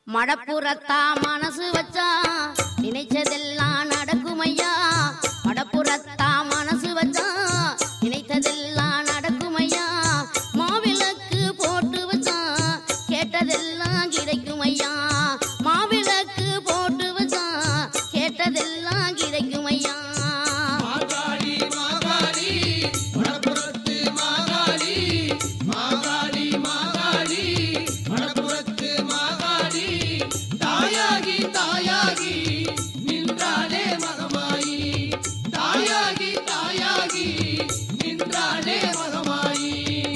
மடப்புறத்தா மனசு வச்சா நினைச்சதெல்லாம் நடக்குமையா மடப்புறத்தா மனசு வச்சா நினைத்ததெல்லாம் நடக்குமையா மாவிளக்கு போட்டு வச்சா கேட்டதெல்லாம் கிடைக்குமையா மாவிளக்கு போட்டு வச்சா கேட்டதெல்லாம் கிடைக்குமையா மாகாளி மாகாளி மணப்புறத்து மாகாளி மாகாளி மாகாளி மணப்புறத்து மாகாளி தாயாகி தாயாகி நின்றாளே மகமாயி தாயாகி தாயாகி நின்றாளே மகமாயி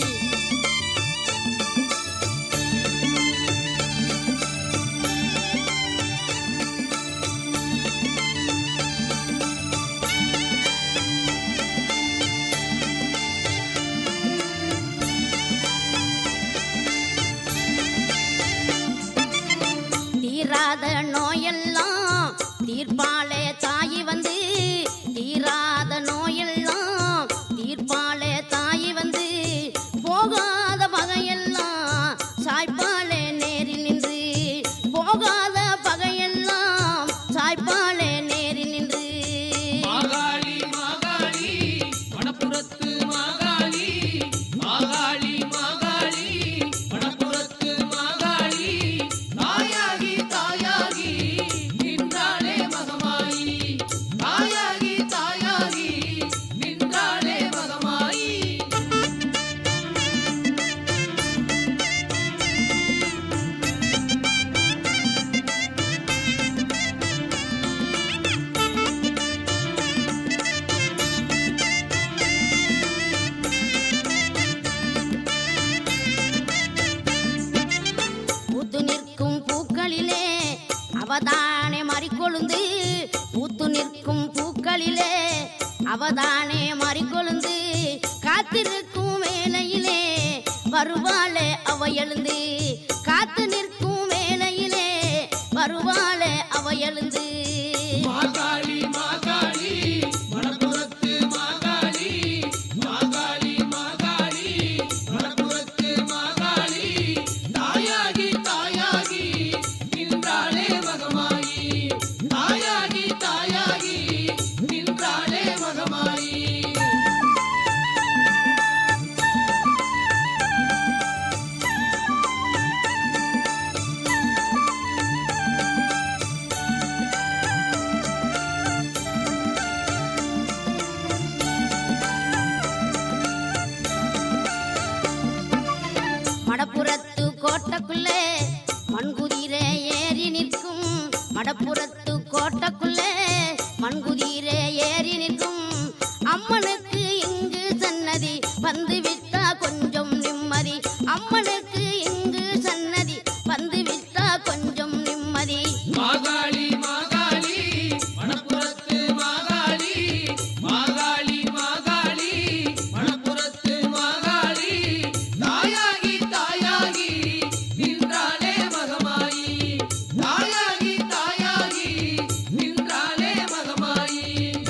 தீராத நோயெல்லாம் தீர்ப்பாளே தாயி வந்து தீராத நோயெல்லாம் தீர்ப்பாளே தாயி வந்து போகாத பகையெல்லாம் சாய்ப்பாளே நேரில் நின்று போகாத பகையெல்லாம் சாய்ப்பாளே நேரில் நின்று மாகாளி மாகாளி மணப்புறத்து மாகாளி மாகாளி மாகாளி மணப்புறத்து மாகாளி தாயாகி தாயாகி நின்றாளே மகமாயி தாயாகி தாயாகி நின்றாளே மகமாயி பூத்து நிற்கும் பூக்களிலே அவதானே மறிக்கொழுந்து பூத்து நிற்கும் பூக்களிலே அவதானே மறிக்கொழுந்து காத்திருக்கும் வேளையிலே வருவாளே அவ எழுந்து காத்து நிற்கும் வேளையிலே வருவாளே அவ எழுந்து மாகாளி மாகாளி மணப்புறத்து மாகாளி மாகாளி மாகாளி மணப்புறத்து மாகாளி தாயாகி தாயாகி நின்றாளே மகமாயி தாயாகி தாயாகி நின்றாளே மகமாயி மடப்புறத்து கோட்டைக்குள்ளே மண்குதிரை ஏறி நிற்கும் மடப்புறத்து கோட்டைக்குள்ளே மண்குதிரை ஏறி நிற்கும் அம்மனுக்கு இங்கு சன்னதி வந்து விட்டா கொஞ்சம் நிம்மதி அம்மனுக்கு இங்கு சன்னதி வந்து விட்டா கொஞ்சம் நிம்மதி மாகாளி மாகாளி மணப்புறத்து மாகாளி மாகாளி மாகாளி மணப்புறத்து மாகாளி தாயாகி தாயாகி நின்றாளே மகமாயி தாயாகி தாயாகி நின்றாளே மகமாயி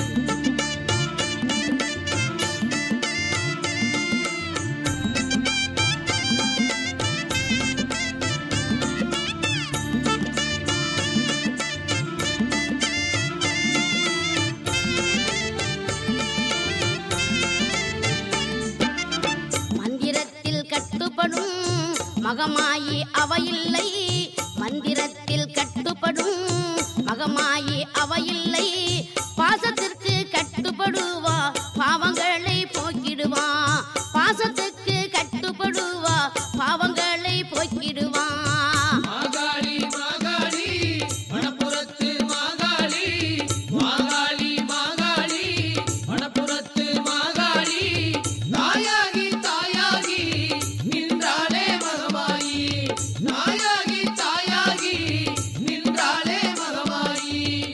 மந்திரத்தில் கட்டுப்படும் மகமாயி அவ இல்லை மந்திரத்தில் கட்டுப்படும் மகமாயி அவ இல்லை பாசத்திற்கு கட்டுப்படுவா பாவங்களை போக்கிடுவா பாசத்துக்கு கட்டுப்படுவா பாவங்களை போக்கிடுவா மாகாளி மாகாளி மணப்புறத்து மாகாளி மாகாளி மாகாளி மணப்புறத்து மாகாளி தாயாகி தாயாகி நின்றாளே மகமாயி தாயாகி தாயாகி நின்றாளே மகமாயி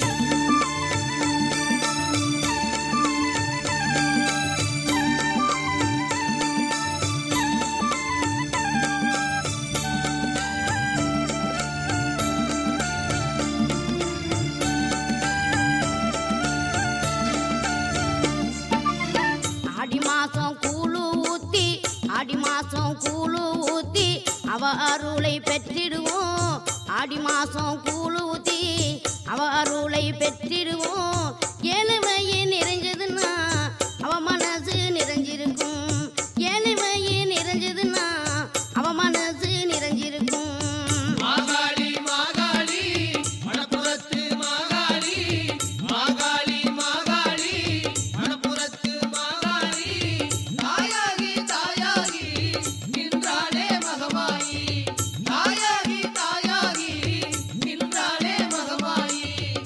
ஆடி மாசம் கூழு ஊத்தி ஆடி மாசம் கூழு ஊத்தி அவ அருளை பெற்றிடுவோம் ஆடி மாசம் கூழு ஊத்தி அவ அருளை பெற்றிடுவோம் ஏழுமையே நிறைஞ்சதுன்னா அவ மனசு நிறைஞ்சிருக்கும் ஏழுமையே நிறைஞ்சதுன்னா அவ மனசு நிறைஞ்சிருக்கும் மாகாளி மாகாளி மணப்புறத்து மாகாளி மாகாளி மாகாளி மணப்புறத்து மாகாளி தாயாகி தாயாகி நின்றாளே மகமாயி தாயாகி தாயாகி நின்றாளே மகமாயி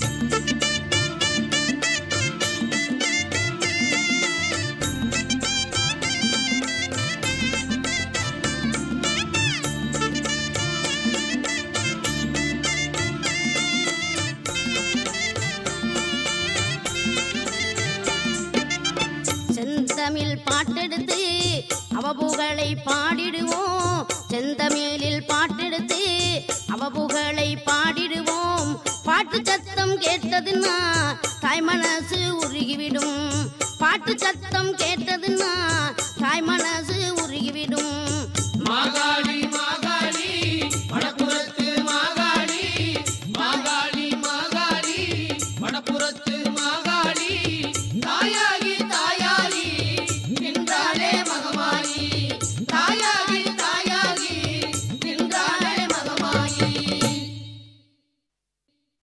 செந்தமிழ் பாட்டெடுத்து அவ புகழை பாடிடுவோம் செந்தமிழில் பாட்டெடுத்து அவ புகழை பாடிடுவோம் பாட்டு சத்தம் கேட்டதுன்னா தாய் மனசு உருகிவிடும் பாட்டு சத்தம் கேட்டதுன்னா தாய் மனசு உருகிவிடும் மாகாளி